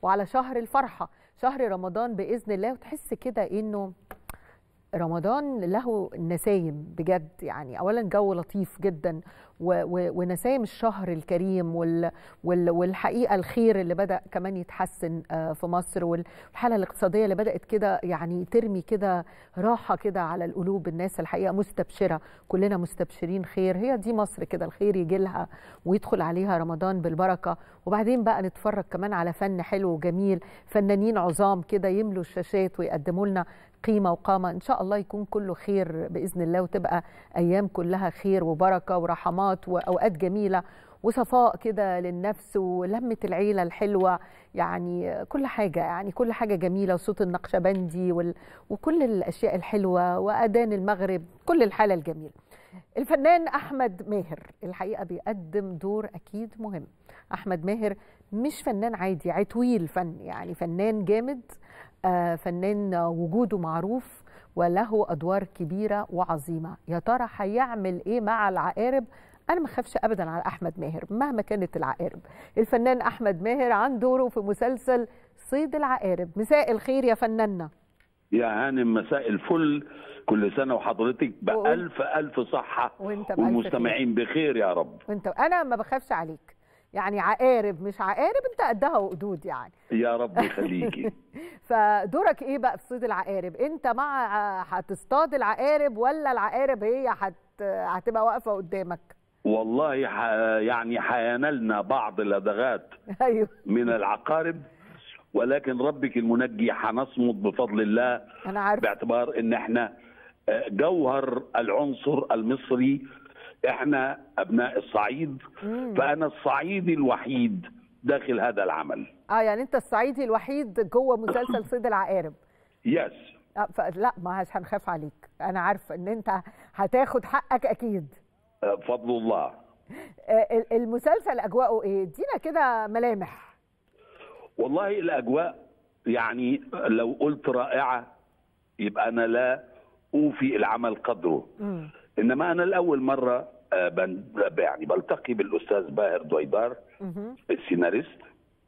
وعلى شهر الفرحه شهر رمضان باذن الله وتحس كده انه رمضان له نسايم بجد يعني اولا جو لطيف جدا و و ونسايم الشهر الكريم وال وال والحقيقه الخير اللي بدا كمان يتحسن في مصر والحاله الاقتصاديه اللي بدات كده يعني ترمي كده راحه كده على القلوب الناس الحقيقه مستبشره كلنا مستبشرين خير هي دي مصر كده الخير يجي لها ويدخل عليها رمضان بالبركه وبعدين بقى نتفرج كمان على فن حلو وجميل فنانين عظام كده يملوا الشاشات ويقدموا لنا قيمه وقامه ان شاء الله يكون كله خير باذن الله وتبقى ايام كلها خير وبركه ورحمات واوقات جميله وصفاء كده للنفس ولمه العيله الحلوه يعني كل حاجه يعني كل حاجه جميله وصوت النقشبندي وال... وكل الاشياء الحلوه واذان المغرب كل الحاله الجميله الفنان احمد ماهر الحقيقه بيقدم دور اكيد مهم احمد ماهر مش فنان عادي عتوي الفن يعني فنان جامد آه فنان وجوده معروف وله ادوار كبيره وعظيمه يا ترى هيعمل ايه مع العقارب انا ما اخافش ابدا على احمد ماهر مهما كانت العقارب الفنان احمد ماهر عن دوره في مسلسل صيد العقارب مساء الخير يا فناننا يا هانم مساء الفل كل سنة وحضرتك بألف ألف صحة وانت بألف والمستمعين بخير يا رب وانت أنا ما بخافش عليك يعني عقارب مش عقارب انت قدها وقدود يعني يا رب يخليكي فدورك ايه بقى في صيد العقارب انت مع هتصطاد العقارب ولا العقارب هي هت... هتبقى واقفه قدامك والله ح... يعني حينالنا بعض اللدغات ايوه من العقارب ولكن ربك المنجي هنصمد بفضل الله انا عارف باعتبار ان احنا جوهر العنصر المصري احنا ابناء الصعيد مم. فانا الصعيدي الوحيد داخل هذا العمل اه يعني انت الصعيدي الوحيد جوه مسلسل صيد العقارب يس آه فلا ما مش هنخاف عليك انا عارفه ان انت هتاخد حقك اكيد آه، فضل الله آه المسلسل اجواءه ايه ادينا كده ملامح والله الاجواء يعني لو قلت رائعه يبقى انا لا اوفي العمل قدره مم. انما انا لاول مره آه، بن يعني بلتقي بالاستاذ باهر دويدار مهم. السيناريست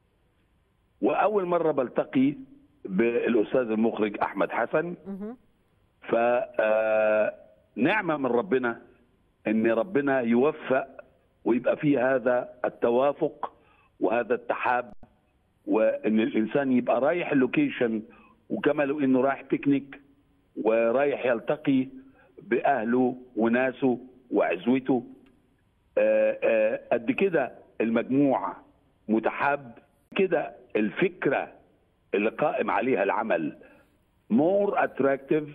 واول مره بلتقي بالاستاذ المخرج احمد حسن مهم. ف آه، نعمه من ربنا ان ربنا يوفق ويبقى فيه هذا التوافق وهذا التحاب وان الانسان يبقى رايح اللوكيشن وكما لو انه رايح بيكنيك ورايح يلتقي باهله وناسه وعزوته آه، آه، قد كده المجموع متحاب كده الفكره اللي قائم عليها العمل مور اتراكتيف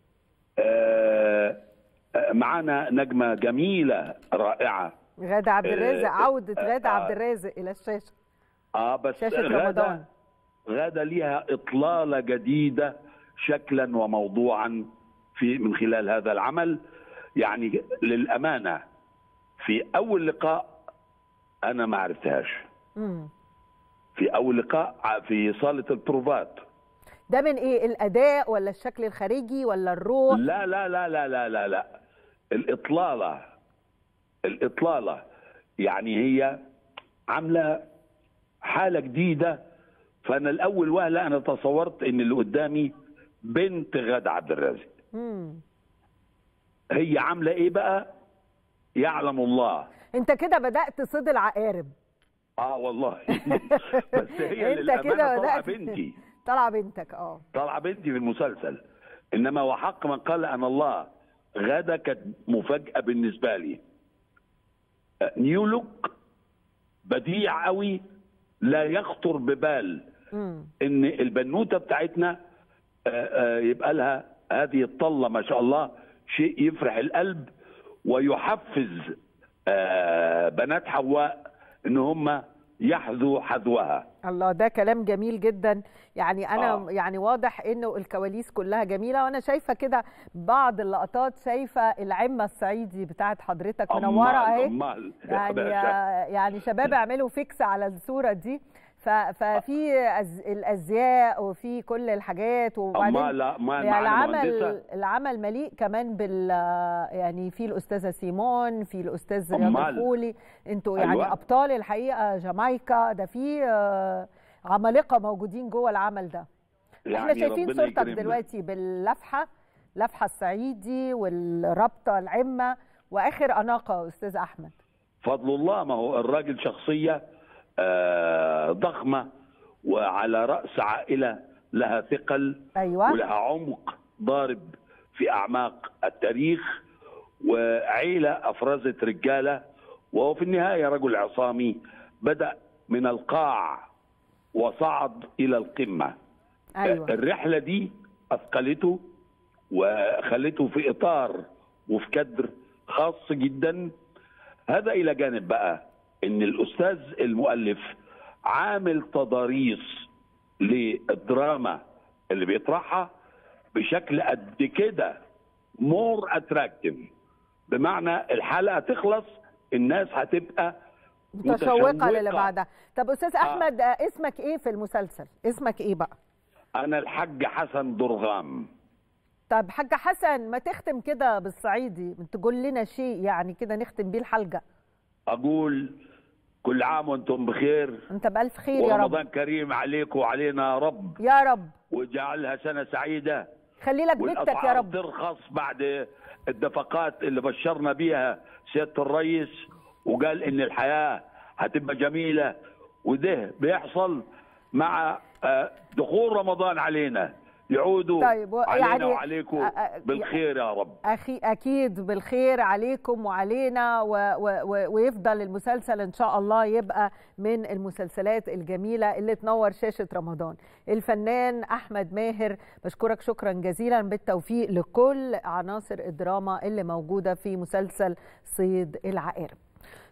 معانا نجمه جميله رائعه غادة عبد الرازق آه، عودة غادة آه، عبد الرازق إلى الشاشة اه بس شاشة غادة رمضان غادة ليها إطلالة جديدة شكلا وموضوعا في من خلال هذا العمل يعني للأمانة في أول لقاء أنا ما عرفتهاش مم. في أول لقاء في صالة البروفات ده من إيه الأداء ولا الشكل الخارجي ولا الروح لا لا لا لا لا لا لا الإطلالة الإطلالة يعني هي عاملة حالة جديدة فأنا الأول وهلة أنا تصورت إن اللي قدامي بنت غادة عبد الرازق مم. هي عاملة إيه بقى يعلم الله أنت كده بدأت صيد العقارب اه والله بس هي أنت للأمانة كده طالعة بدأت- بنتي طلع بنتك اه طالعة بنتي في المسلسل انما وحق من قال ان الله غدا كانت مفاجاه بالنسبه لي نيو لوك بديع قوي لا يخطر ببال مم. ان البنوته بتاعتنا آه، آه، يبقى لها هذه الطله ما شاء الله شيء يفرح القلب ويحفز آه، بنات حواء ان هم يحذوا حذوها الله ده كلام جميل جدا يعني انا آه. يعني واضح انه الكواليس كلها جميله وانا شايفه كده بعض اللقطات شايفه العمه الصعيدي بتاعت حضرتك منوره أمال- اهي أمال يا يعني باشا. يعني شباب اعملوا فيكس على الصوره دي ف- ففي أز... الازياء وفي كل الحاجات وبعدين أما لا ما يعني معنا العمل مهندسة العمل مليء كمان بال يعني في الاستاذه سيمون في الاستاذ رياض أمال. الخولي انتوا يعني أيوة. ابطال الحقيقه جامايكا ده في آه، عمالقه موجودين جوه العمل ده احنا يعني شايفين ربنا صورتك يكرمنا. دلوقتي باللفحه لفحه الصعيدي والرابطه العمه واخر اناقه استاذ احمد فضل الله ما هو الراجل شخصية آه، ضخمة وعلى رأس عائلة لها ثقل ايوه ولها عمق ضارب في أعماق التاريخ وعيلة أفرزت رجالة وهو في النهاية رجل عصامي بدأ من القاع وصعد إلى القمة ايوه الرحلة دي أثقلته وخلته في إطار وفي كدر خاص جدا هذا إلى جانب بقى إن الأستاذ المؤلف عامل تضاريس للدراما اللي بيطرحها بشكل قد كده مور اتراكتيف بمعنى الحلقة تخلص الناس هتبقى متشوقه للي متشوقة. بعدها طب استاذ احمد آه. اسمك ايه في المسلسل اسمك ايه بقى أنا الحاج حسن درغام طب حاجة حسن ما تختم كده بالصعيدي تقول لنا شيء يعني كده نختم بيه الحلقة أقول كل عام وأنتم بخير انت بألف خير يا رب ورمضان كريم عليك وعلينا يا رب يا رب واجعلها سنة سعيدة خلي لك بيتك يا والأسعار رب ترخص بعد الدفقات اللي بشرنا بيها سيادة الرئيس وقال إن الحياة هتبقى جميلة وده بيحصل مع آه، دخول رمضان علينا يعودوا طيب، و- علينا يعني- وعليكم آه، آه، بالخير يا رب أخي أكيد بالخير عليكم وعلينا و و و ويفضل المسلسل إن شاء الله يبقى من المسلسلات الجميلة اللي تنور شاشة رمضان الفنان أحمد ماهر بشكرك شكرا جزيلا بالتوفيق لكل عناصر الدراما اللي موجودة في مسلسل صيد العقارب